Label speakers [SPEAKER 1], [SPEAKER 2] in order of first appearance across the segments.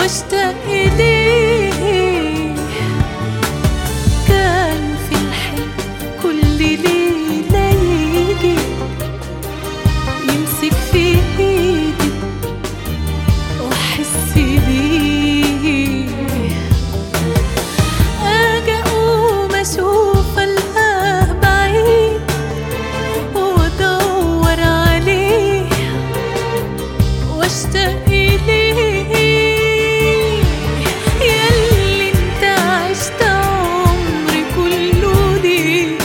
[SPEAKER 1] واشتاق إليه كان في الحلم كل ليلة يجي يمسك في ايدي واحس بيه اجي اقوم اشوف الهاه بعيد وادور عليه واشتاق اليه ياللي انت عشت عمري كله ليك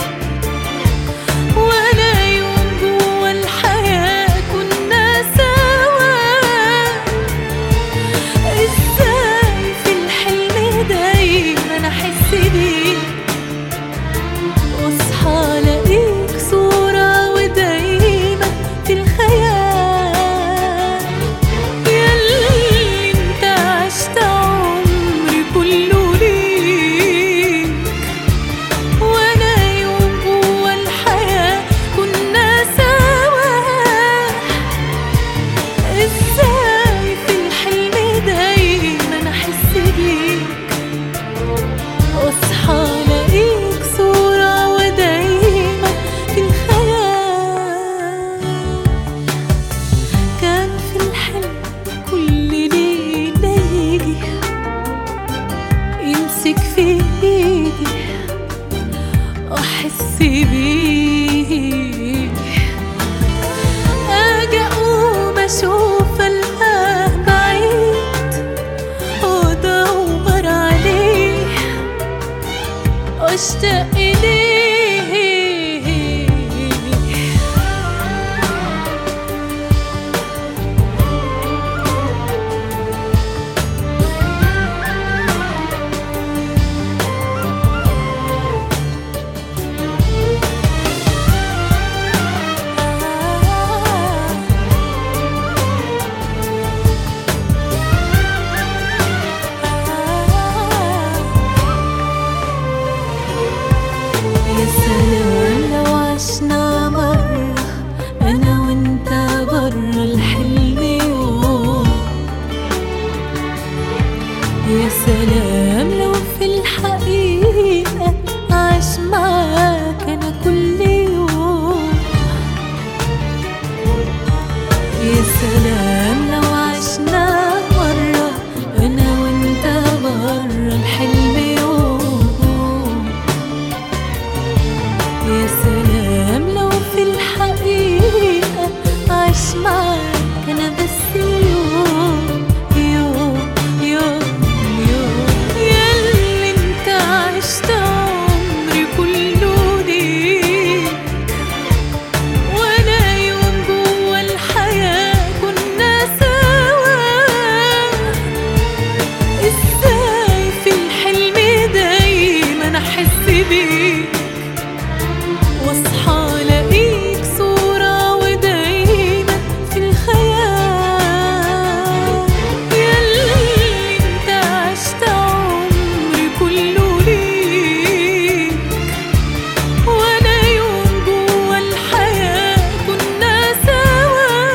[SPEAKER 1] وانا يوم جوا الحياة كنا سوا ازاي في الحلم دايما احس بيك واصحى الاقيك صورة ودايما في الخيال ياللي انت عشت عمري كله ليك وانا يوم جوا الحياة كنا سوا ازاي في الحلم دايما احس بيك واصحى الاقيك صورة ودايما في الخيال كان في الحلم كل ليلة يجي يمسك في ايدي واحس بيه اجي اقوم اشوف الهاه بعيد وادور عليه واشتاق اليه يا سلام لو عشنا مرة أنا وأنت برا الحلم يوم يا سلام لو في الحقيقة عاش معاك أنا كل يوم يا سلام لو عشنا مرة أنا وأنت برا الحلم يوم يا سلام لو في الحقيقة عاش معاك أنا بس يوم يوم يوم يوم ياللي انت عشت عمري كله ليك وانا يوم جوا الحياة كنا سوا ازاي في الحلم دايما احس بيك واصحى الاقيك صورة ودايما في الخيال ياللي انت عشت عمري كله ليك وانا يوم جوا الحياة كنا سوا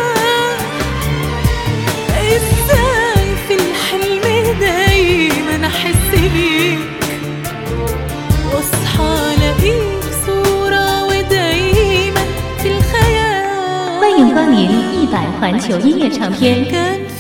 [SPEAKER 1] ازاي في الحلم دايما احس بيك واصحى الاقيك صورة ودايما في الخيال
[SPEAKER 2] 欢迎光临一百环球音乐唱片。
[SPEAKER 1] كان